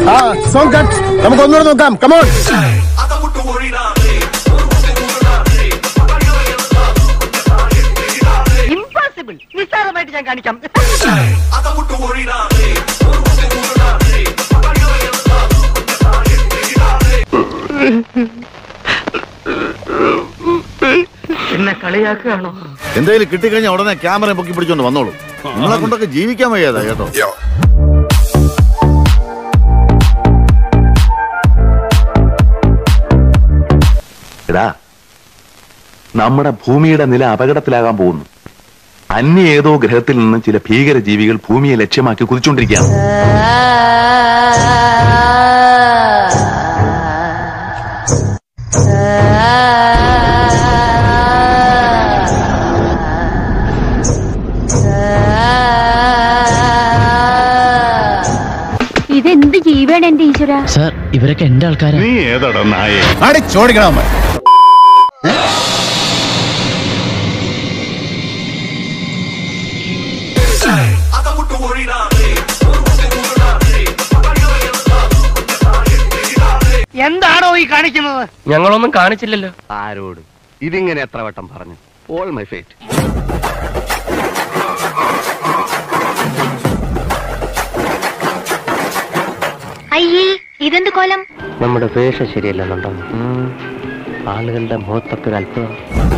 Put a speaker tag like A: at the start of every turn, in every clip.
A: ആ song cut നമുക്ക് ഒന്നുകൂടെ നോക്കാം കമോൺ
B: ഇമ്പോസിബിൾ നിസ്സാരമായിട്ട് ഞാൻ കാണിക്കാം എന്നെ കളിയാക്കുകയാണോ
C: എന്തെങ്കിലും കിട്ടിക്കഴിഞ്ഞാൽ ഉടനെ ക്യാമറ പൊക്കി പിടിച്ചോണ്ട് വന്നോളൂ നിങ്ങളെ കൊണ്ടൊക്കെ ജീവിക്കാൻ വയ്യാതാ കേട്ടോ
D: എടാ നമ്മുടെ ഭൂമിയുടെ നില അപകടത്തിലാകാൻ പോകുന്നു അന്യ ഏതോ ഗ്രഹത്തിൽ നിന്ന് ചില ഭീകര ജീവികൾ ഭൂമിയെ ലക്ഷ്യമാക്കി കുതിച്ചുകൊണ്ടിരിക്കുകയാണ്
E: ഇതെന്ത് ജീവയാണ് എന്റെ ഈശ്വര
F: സാർ ഇവരൊക്കെ എന്റെ ആൾക്കാരാ
D: നീ ഏതാടാ നായേ
A: അടിച്ചോടിക്കണം അമ്മ
B: എന്താണോ ഈ കാണിക്കുന്നത്
G: ഞങ്ങളൊന്നും കാണിച്ചില്ലല്ലോ
H: ആരോട് ഇതിങ്ങനെ എത്ര വട്ടം പറഞ്ഞു ഓൾ മൈ ഫേറ്റ്
E: അയ്യേ ഇതെന്ത് കോലം
G: നമ്മുടെ വേഷം ശരിയല്ലെന്നുണ്ടോ ആളുകളുടെ മുഖത്തൊക്കെ ഒരു അത്ഭുതം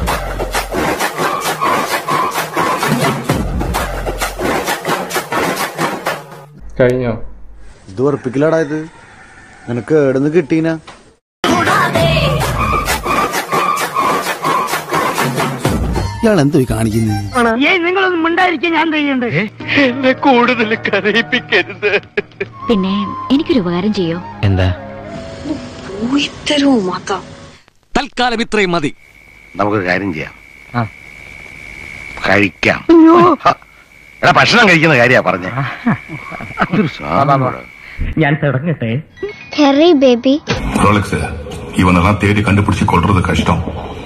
I: കഴിഞ്ഞോ
C: ഇത് ഉറപ്പിക്കലാടാ ഇത് നിനക്ക് എവിടുന്ന് കിട്ടീനാ
A: ഇയാൾ എന്തോ കാണിക്കുന്നത്
B: ഏയ് നിങ്ങളൊന്നും മിണ്ടായിരിക്കാൻ ഞാൻ ചെയ്യണ്ടേ
G: എന്നെ കൂടുതൽ കരയിപ്പിക്കരുത്
E: പിന്നെ എനിക്കൊരു ഉപകാരം ചെയ്യോ
F: എന്താ
H: തൽക്കാലം ഇത്രയും മതി നമുക്കൊരു കാര്യം ചെയ്യാം
G: ആ.
H: കഴിക്കാം ഹ. എടാ ഭക്ഷണം കഴിക്കുന്ന കാര്യാ പറഞ്ഞേ അതൊരു സാധനം.
F: ഞാൻ തുടങ്ങട്ടെ
E: ഹെറി ബേബി
J: ரோலக்ஸ் இவனெல்லாம் தேடி கண்டுபிடிச்சு கொள்றது கஷ்டம்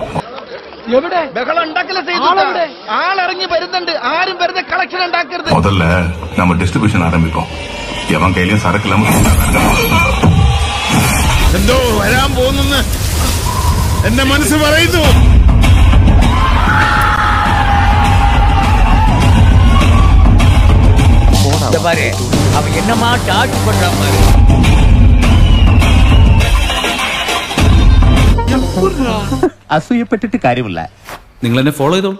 A: ആളിറങ്ങി വരുന്നുണ്ട് ആരും വെറുതെ കളക്ഷൻ ഉണ്ടാക്കരുത്
J: முதல்ல நம்ம டிஸ்ட்ரிபியூஷன் ஆரம்பிப்போம் எவன் கையிலயும் சரக்கு இல்லாம
C: എന്തോ വരാൻ പോകുന്നെന്ന് എന്റെ മനസ്സ് പറയുന്നു
A: അസൂയപ്പെട്ടിട്ട് കാര്യമില്ല
I: നിങ്ങൾ എന്നെ ഫോളോ ചെയ്തോളൂ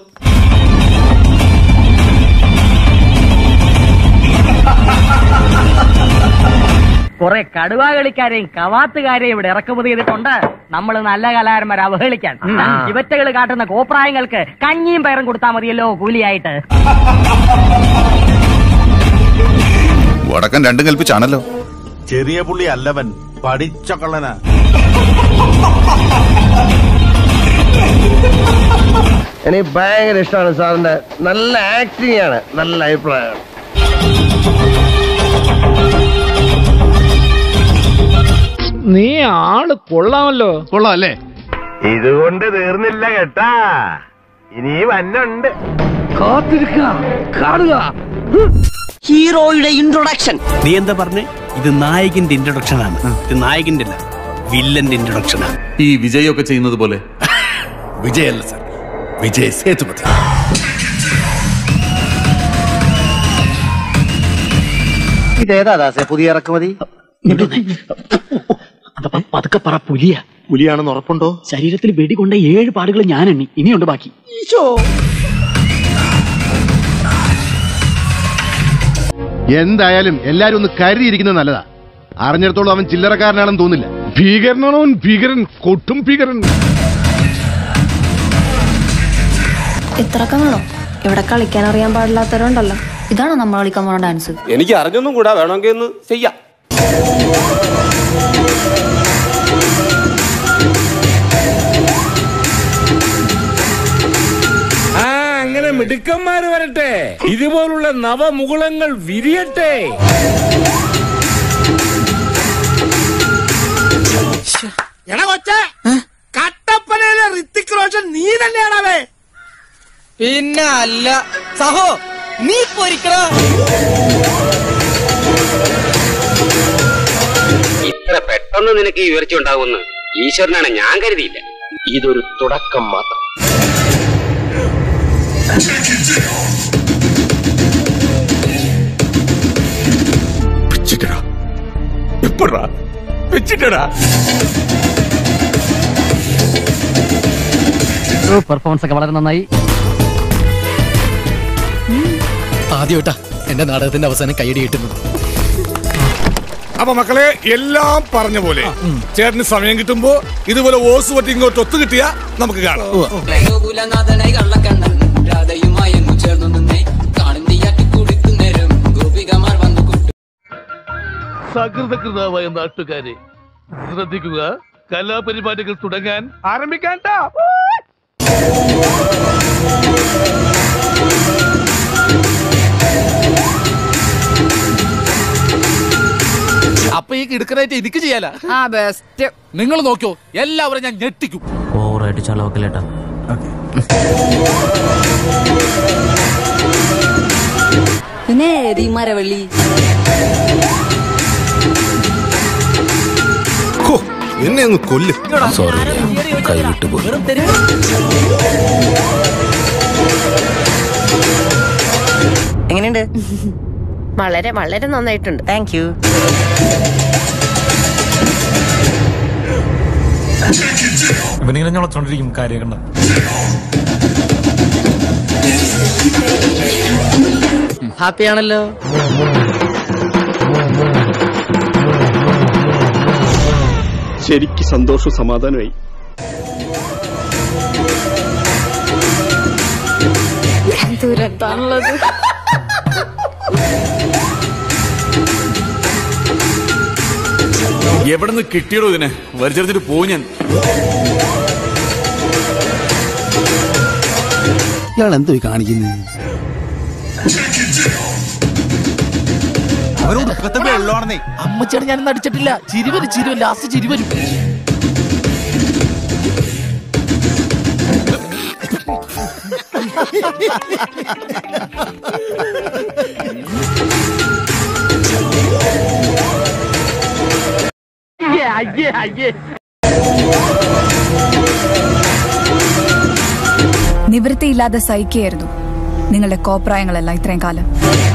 B: കുറെ കടുവാ കളിക്കാരെയും കവാത്തുകാരെയും ഇവിടെ ഇറക്കുമതി ചെയ്തിട്ടുണ്ട് നമ്മൾ നല്ല കലാകാരന്മാരെ അവഹേളിക്കാൻ ഇവറ്റകൾ കാട്ടുന്ന കോപ്രായങ്ങൾക്ക് കഞ്ഞിയും പയറും കൊടുത്താൽ മതിയല്ലോ കൂലിയായിട്ട്
J: വടക്കൻ രണ്ടും കൽപ്പിച്ചാണല്ലോ
C: ചെറിയ പുള്ളി അല്ലവൻ പഠിച്ച കള്ളനാ
H: എനിക്ക് ഭയങ്കര ഇഷ്ടമാണ് സാറിന്റെ നല്ല ആക്ടിംഗ് ആണ് നല്ല അഭിപ്രായമാണ്
I: നീ ആള് കൊള്ളാമല്ലോ
A: കൊള്ളാം അല്ലേ
H: ഇതുകൊണ്ട് തീർന്നില്ല കേട്ടാ ഇനി വന്നുണ്ട്
B: ഹീറോയുടെ ഇൻട്രൊഡക്ഷൻ
A: നീ എന്താ പറഞ്ഞേ ഇത് നായകന്റെ ഇൻട്രൊഡക്ഷൻ ആണ് ഇത് നായകന്റെ അല്ല വില്ലന്റെ ഇൻട്രൊഡക്ഷൻ ആണ്
I: ഈ വിജയൊക്കെ ചെയ്യുന്നത് പോലെ
A: വിജയല്ല സർ വിജയ് സേതുപതി
H: ഇതേതാ ദാസേ പുതിയ ഇറക്കുമതി
F: പതുക്കെ പറ പുലിയ
H: പുലിയാണെന്ന് ഉറപ്പുണ്ടോ
F: ശരീരത്തിൽ വെടികൊണ്ട ഏഴ് പാടുകൾ ഞാൻ എണ്ണി ഇനിയുണ്ട് ബാക്കി
A: എന്തായാലും എല്ലാരും ഒന്ന് കരുതിയിരിക്കുന്നത് നല്ലതാ അറിഞ്ഞിടത്തോളം അവൻ ചില്ലറക്കാരനാണെന്ന് തോന്നില്ല ഭീകരനാണോ ഭീകരൻ കൊട്ടും ഭീകരൻ
E: ഇത്രക്കം വേണോ ഇവിടെ കളിക്കാൻ അറിയാൻ പാടില്ലാത്തവരുണ്ടല്ലോ ഇതാണോ നമ്മൾ കളിക്കാൻ പോണ ഡാൻസ്
G: എനിക്ക് അറിഞ്ഞൊന്നും കൂടാ വേണമെങ്കിൽ ഒന്ന് ചെയ്യാം
I: ആ അങ്ങനെ മിടുക്കന്മാര് വരട്ടെ ഇതുപോലുള്ള നവമുകുളങ്ങൾ വിരിയട്ടെ
A: എടാ കൊച്ച കട്ടപ്പനയിലെ ഋത്തിക് റോഷൻ നീ തന്നെയാണവേ
B: പിന്നെ അല്ല സഹോ നീ പൊരിക്കണ
K: പെട്ടെന്ന് നിനക്ക് ഈ ഉയർച്ച ഉണ്ടാവുമെന്ന് ഈശ്വരനാണ് ഞാൻ കരുതിയില്ല ഇതൊരു തുടക്കം മാത്രം
I: വെച്ചിട്ടടാ എപ്പോഴാ വെച്ചിട്ടടാ
B: പെർഫോമൻസ് ഒക്കെ വളരെ നന്നായി
L: ആദ്യമായിട്ടാ എന്റെ നാടകത്തിന്റെ അവസാനം കൈയടി കിട്ടുന്നത്
I: അപ്പൊ മക്കളെ എല്ലാം പറഞ്ഞ പോലെ ചേട്ടന് സമയം കിട്ടുമ്പോ ഇതുപോലെ ഓസ് പറ്റി ഇങ്ങോട്ട് ഒത്തു കിട്ടിയാ നമുക്ക് കാണാം
M: ഗോകുലനാഥനായി കള്ളക്കണ്ണൻ രാധയുമായി അങ്ങ് ചേർന്നു നിന്നേ കാണുന്നീയാറ്റി കുടിക്കുന്നേരം ഗോപികമാർ വന്നു
N: സകൃതകൃതാവായ നാട്ടുകാരെ ശ്രദ്ധിക്കുക കലാപരിപാടികൾ തുടങ്ങാൻ ആരംഭിക്കാൻ
L: അപ്പൊ ഈ കിടുക്കനായിട്ട് എനിക്ക് ചെയ്യാല
O: ആ ബെസ്റ്റ്
L: നിങ്ങൾ നോക്കിയോ എല്ലാവരും ഞാൻ ഞെട്ടിക്കും
G: ഓവറായിട്ട് ചളവക്കില്ലേട്ടാ
M: നേരി മരവള്ളി
A: എന്നെ ഒന്ന് കൊല്ല്
L: സോറി കൈവിട്ടു പോയി
O: എങ്ങനെയുണ്ട് വളരെ വളരെ നന്നായിട്ടുണ്ട് താങ്ക് യു
P: ഇവനിങ്ങനെ ഞൊളച്ചോണ്ടിരിക്കും കാര്യം കണ്ട
O: ഹാപ്പി ആണല്ലോ
Q: ശരിക്ക് സന്തോഷവും സമാധാനമായി
E: ദുരത്താണുള്ളത്
I: എവിടെ നിന്ന് കിട്ടിയടോ ഇതിനെ വലിച്ചെടുത്തിട്ട് പോവും ഞാൻ
R: ഇയാൾ എന്തോ കാണിക്കുന്നത്
L: അവരോട് വെള്ളമാണെന്നേ അമ്മച്ചേട്ടൻ ഞാനൊന്നും അടിച്ചിട്ടില്ല ചിരിവരും ചിരിവരും ലാസ്റ്റ് ചിരിവരും
B: അയ്യേ അയ്യേ
S: നിവൃത്തിയില്ലാതെ സഹിക്കുകയായിരുന്നു നിങ്ങളുടെ കോപ്രായങ്ങളെല്ലാം ഇത്രയും കാലം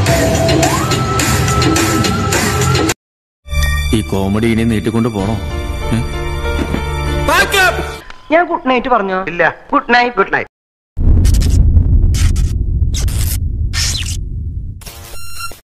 P: ഈ കോമഡി ഇനി നീട്ടിക്കൊണ്ട് പോണോ
O: ഞാൻ ഗുഡ് നൈറ്റ് പറഞ്ഞോ ഇല്ല ഗുഡ് നൈറ്റ് ഗുഡ് നൈറ്റ്